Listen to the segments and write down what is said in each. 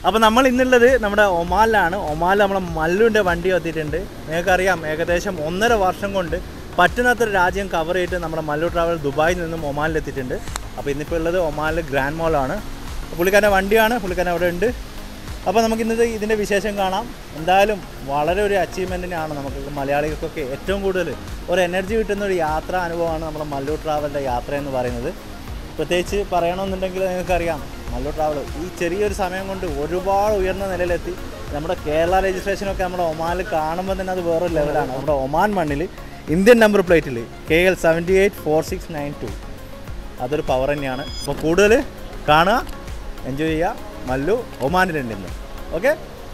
അപ്പോൾ നമ്മൾ ഇന്നുള്ളത് നമ്മുടെ ഒമാനിലാണ് ഒമാനിൽ നമ്മളെ മല്ലുവിൻ്റെ വണ്ടി എത്തിയിട്ടുണ്ട് നിങ്ങൾക്കറിയാം ഏകദേശം ഒന്നര വർഷം കൊണ്ട് പറ്റുന്നത്ര രാജ്യം കവർ ചെയ്തിട്ട് നമ്മുടെ മല്ലു ട്രാവൽ ദുബായിൽ നിന്നും ഒമാനിൽ എത്തിയിട്ടുണ്ട് അപ്പോൾ ഇന്നിപ്പോൾ ഉള്ളത് ഒമാനിൽ ഗ്രാൻഡ് മോളാണ് പുള്ളിക്കാരൻ്റെ വണ്ടിയാണ് പുള്ളിക്കാരൻ അവിടെ ഉണ്ട് അപ്പോൾ നമുക്ക് ഇന്നത്തെ ഇതിൻ്റെ വിശേഷം കാണാം എന്തായാലും വളരെ ഒരു അച്ചീവ്മെൻറ്റിനാണ് നമുക്ക് മലയാളികൾക്കൊക്കെ ഏറ്റവും കൂടുതൽ ഒരു എനർജി കിട്ടുന്ന ഒരു യാത്രാ അനുഭവമാണ് നമ്മുടെ മല്ലു ട്രാവലിൻ്റെ യാത്ര എന്ന് പറയുന്നത് പ്രത്യേകിച്ച് പറയണമെന്നുണ്ടെങ്കിൽ നിങ്ങൾക്കറിയാം മല്ലു ട്രാവൽ ഈ ചെറിയൊരു സമയം കൊണ്ട് ഒരുപാട് ഉയർന്ന നിലയിലെത്തി നമ്മുടെ കേരള രജിസ്ട്രേഷനൊക്കെ നമ്മുടെ ഒമാനിൽ കാണുമ്പോൾ തന്നെ അത് വേറൊരു ലെവലാണ് നമ്മുടെ ഒമാൻ മണ്ണിൽ ഇന്ത്യൻ നമ്പർ പ്ലേറ്റിൽ K L seventy eight four six nine two അതൊരു പവർ തന്നെയാണ് അപ്പോൾ കൂടുതൽ കാണുക എൻജോയ് ചെയ്യുക മല്ലു ഒമാനിലുണ്ട് ഇന്ന് ഓക്കെ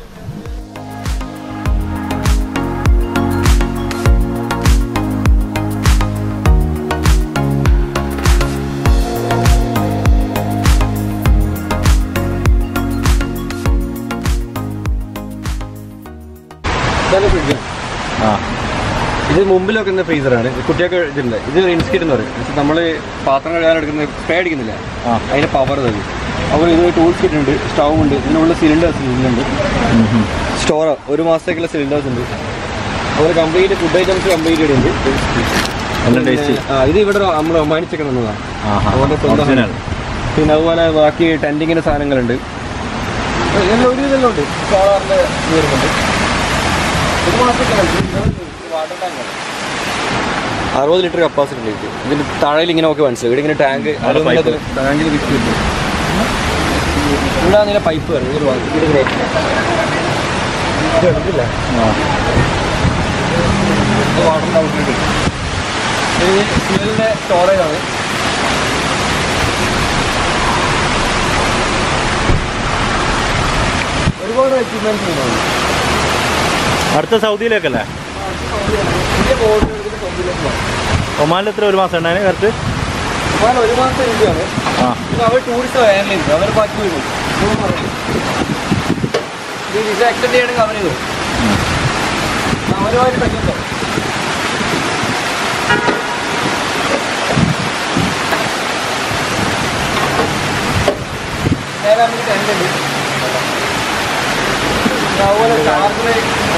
ഇതാണ് ഫ്രിഡ്ജ് ആ ഇത് മുമ്പിൽ വെക്കുന്ന ഫ്രീസറാണ് കുട്ടിയൊക്കെ ഇതുണ്ട് ഇത് ഇൻസ്കിറ്റ് എന്ന് പറയും പക്ഷെ നമ്മൾ പാത്രം കഴുകാൻ എടുക്കുന്ന സ്പ്രേ അടിക്കുന്നില്ല ആ. അതിന് പവർ തരും അപ്പോൾ ഇത് ടൂൾസ് കിറ്റ് ഉണ്ട് സ്റ്റൗ ഉണ്ട് ഇതിനുള്ള സിലിണ്ടേഴ്സ് ഇതിലുണ്ട് സ്റ്റോർ ഒരു മാസത്തേക്കുള്ള സിലിണ്ടേഴ്സ് ഉണ്ട് അതുപോലെ കംപ്ലീറ്റ് ഫുഡ് ഐറ്റംസ് കംപ്ലീറ്റ് ഇവിടെ ഉണ്ട് നല്ല ടേസ്റ്റി ആ, ഇത് ഇവിടെ നമ്മൾ ഒമാനിച്ചൊക്കെ തന്നതാണ് ആഹാ. അതുകൊണ്ട് സ്വന്തം Original. പിന്നെ അതുപോലെ ബാക്കി ടെൻറ്റിങ്ങിൻ്റെ സാധനങ്ങളുണ്ട് എല്ലാം ഒരു ഇതെല്ലാം ഉണ്ട് സോളാറിൻ്റെ വരുന്നുണ്ട് ഒരു മാസത്തേക്ക് വാട്ടർ ടാങ്ക് അറുപത് ലിറ്റർ കപ്പാസിറ്റി ഉണ്ട് ഇത്. ഇതിന്റെ താഴെ ഇങ്ങനെ ഒക്കെ മനസ്സിലായി ഇവിടെ ഇങ്ങനെ ടാങ്ക് pipe. ടാങ്കിൽ വിൽക്കുന്നുണ്ട് ഇവിടെ അങ്ങനെ പൈപ്പ് വരും ഒരു ഭാഗത്ത് ഇവിടെ ഇങ്ങനെ ഇത് എടുത്തില്ല ആ ഇത് വാട്ടറിൻ്റെ ഔട്ട്ലെറ്റ് ഇത് ഫ്യൂലിൻ്റെ സ്റ്റോറേജ് ആണ് ഒരുപാട് അച്ചീവ്മെന്റ്സ് ഉണ്ട് അടുത്ത സൗദിയിലേക്കല്ലേ ഇന്ത്യ ബോർഡർ എടുത്തിട്ട് സ്വന്തത്തിലേക്ക് പോകാം ഒമാനിൽ എത്ര ഒരു മാസം ഉണ്ടായിരുന്നു കറക്റ്റ് ഒമാൻ ഒരു മാസം ഇന്ത്യയാണ് ആ പിന്നെ അവർ ടൂറിസ്റ്റ് ഹാൻഡിൽ അവർ ബാക്കി വരും ഇത് വിസ എക്സ്റ്റെൻഡ് ചെയ്യണമെങ്കിൽ അവർ ചെയ്തു അവരുമായിട്ട് പറ്റുന്നുണ്ടോ നേരെ നമുക്ക് ടെൻ്റ് ഉണ്ട് അതുപോലെ ചാർജർ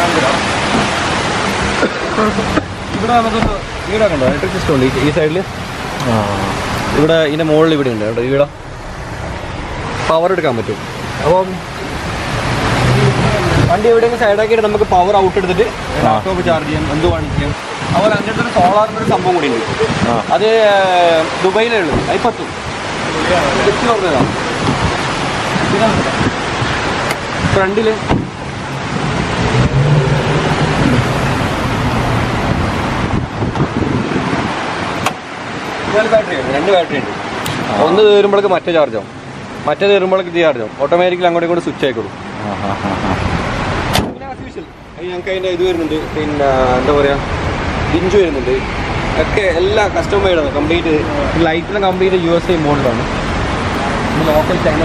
ഇവിടെ നമുക്കൊന്ന് ഇവിടെ കണ്ടോ ഇലക്ട്രിക് സിസ്റ്റം ഉണ്ട് ഈ- ഈ സൈഡിൽ ആ ഇവിടെ ഇതിന്റെ മുകളിൽ ഇവിടെ ഉണ്ട് കേട്ടോ ഇവിടെ പവർ എടുക്കാൻ പറ്റും അപ്പം വണ്ടി എവിടെയെങ്കിലും സൈഡാക്കിയിട്ട് നമുക്ക് പവർ ഔട്ട് എടുത്തിട്ട് ലാപ്ടോപ്പ് ചാർജ് ചെയ്യാം എന്ത് വേണമെങ്കിൽ ചെയ്യാം അതുപോലെ അങ്ങനത്തെ ഒരു സോളാറിൻ്റെ ഒരു സംഭവം കൂടി ഉണ്ട് ആ. അത് ദുബൈയിലേ ഉള്ളൂ അത് പത്തും വെച്ച് പറഞ്ഞതാണ് ഫ്രണ്ടില് ബാറ്ററി ഉണ്ട് രണ്ട് ബാറ്ററി ഉണ്ട് ഒന്ന് തീരുമ്പോഴേക്ക് മറ്റേ ചാർജ് ആവും മറ്റേ തീരുമ്പോഴേക്ക് ഇത് ചാർജ് ആവും ഓട്ടോമാറ്റിക്കലി അങ്ങോട്ടും ഇങ്ങോട്ട് സ്വിച്ച് ആയിക്കോളും ആ ആ ആ ആ പിന്നെ as usual, അതിന് ഞങ്ങൾക്ക് അതിൻ്റെ ഇത് വരുന്നുണ്ട് പിന്നെ എന്താ പറയുക ഇഞ്ച് വരുന്നുണ്ട് ഒക്കെ എല്ലാം കസ്റ്റം മെയ്ഡാണ് കംപ്ലീറ്റ് ലൈറ്റിലും കംപ്ലീറ്റ് യു എസ് ഐ മോഡലാണ് ലോക്കൽ ചൈന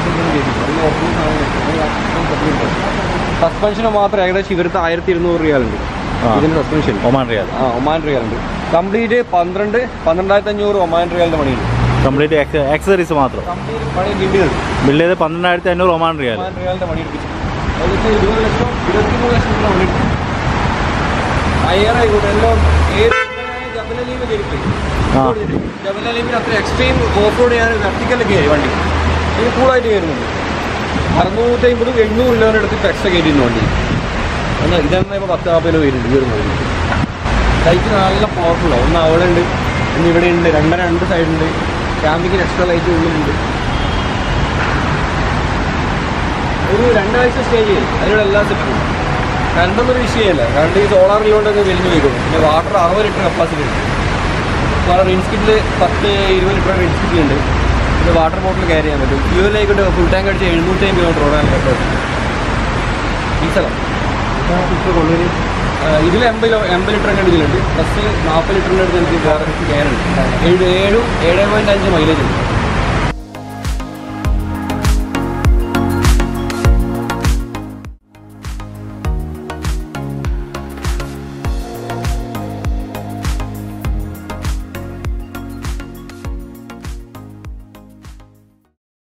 സസ്പെൻഷന് മാത്രം ഏകദേശം ഇവിടുത്തെ ആയിരത്തി ഇരുന്നൂറ് റിയാലുണ്ട് ആ. ഇതിന്റെ സസ്പെൻഷൻ ഒമാൻ റിയാൽ ആ ഒമാൻ റിയാലുണ്ട് കംപ്ലീറ്റ് പന്ത്രണ്ട് പന്ത്രണ്ടായിരത്തി അഞ്ഞൂറ് ഒമാൻ റിയാലിന്റെ പണിയുണ്ട് കംപ്ലീറ്റ് ആക്സസറീസ് മാത്രം കംപ്ലീറ്റ് പണി കിട്ടിയത് ബില്ല് ചെയ്ത് പന്ത്രണ്ടായിരത്തി അഞ്ഞൂറ് ഒമാൻ റിയാൽ ഒമാൻ റിയാലിന്റെ പണി എടുപ്പിച്ചു ഏകദേശം ഇരുപത് ലക്ഷം ഇരുപത്തിമൂന്ന് ലക്ഷം രൂപ പണി എടുത്തു അയ്യാറായിക്കോട്ടെ എല്ലാം ഏത് ജബലലീമ് കയറിപ്പോയി ആ. ജബലലീമിന് അത്ര എക്സ്ട്രീം ഓഫ് റോഡ് ചെയ്യാൻ വെർട്ടിക്കലൊക്കെ കയറി വണ്ടി ഇത് കൂളായിട്ട് കയറുന്നുണ്ട് അറുന്നൂറ്റി അമ്പതും എണ്ണൂറ് കിലോമീറ്റർ എടുത്ത് ഇപ്പോൾ എക്സ്ട്രാ കയറ്റിയിരുന്നു വണ്ടി എന്നാൽ ഇതെന്നാൽ ഇപ്പോൾ പത്ത് നാൽപ്പത് രൂപ വരുന്നുണ്ട് കയറുന്നത് ലൈറ്റ് നല്ല പവർഫുള്ളാണ് ഒന്ന് അവിടെ ഉണ്ട് ഒന്ന് ഇവിടെ ഉണ്ട് രണ്ടര രണ്ട് സൈഡുണ്ട് ക്യാമ്പിങ്ങിന് എക്സ്ട്രാ ലൈറ്റ് ഉള്ളിലുണ്ട് ഒരു രണ്ടാഴ്ച സ്റ്റേ ചെയ്യും അതിനുള്ള എല്ലാ സെറ്റും കറണ്ടൊന്നും ഒരു വിഷയമല്ല കറണ്ട് ഈ സോളാറിലുകൊണ്ടൊക്കെ വലിഞ്ഞു വയ്ക്കും പിന്നെ വാട്ടർ അറുപത് ലിറ്റർ കപ്പാസിറ്റി ഉണ്ട് വേറെ റിൻസ്കിറ്റിൽ പത്ത് ഇരുപത് ലിറ്റർ റിൻസ്കിറ്റിലുണ്ട് പിന്നെ വാട്ടർ ബോട്ടിൽ ക്യാരി ചെയ്യാൻ പറ്റും ഫ്യൂലായിക്കോട്ടെ ഫുൾ ടാങ്ക് അടിച്ച് എഴുന്നൂറ്റി അമ്പത് കിലോമീറ്റർ ഓടാൻ പറ്റും ഡീസലോ ഇതിൽ എൺപത് കിലോ എൺപത് ലിറ്ററിൻ്റെ ഇതിലുണ്ട് പ്ലസ് നാൽപ്പത് ലിറ്ററിൻ്റെ അടുത്ത് എനിക്ക് വേറെ ക്യാനുണ്ട് ഏഴ് ഏഴും ഏഴ് പോയിൻറ്റ് അഞ്ച് മൈലേജ് ഉണ്ട്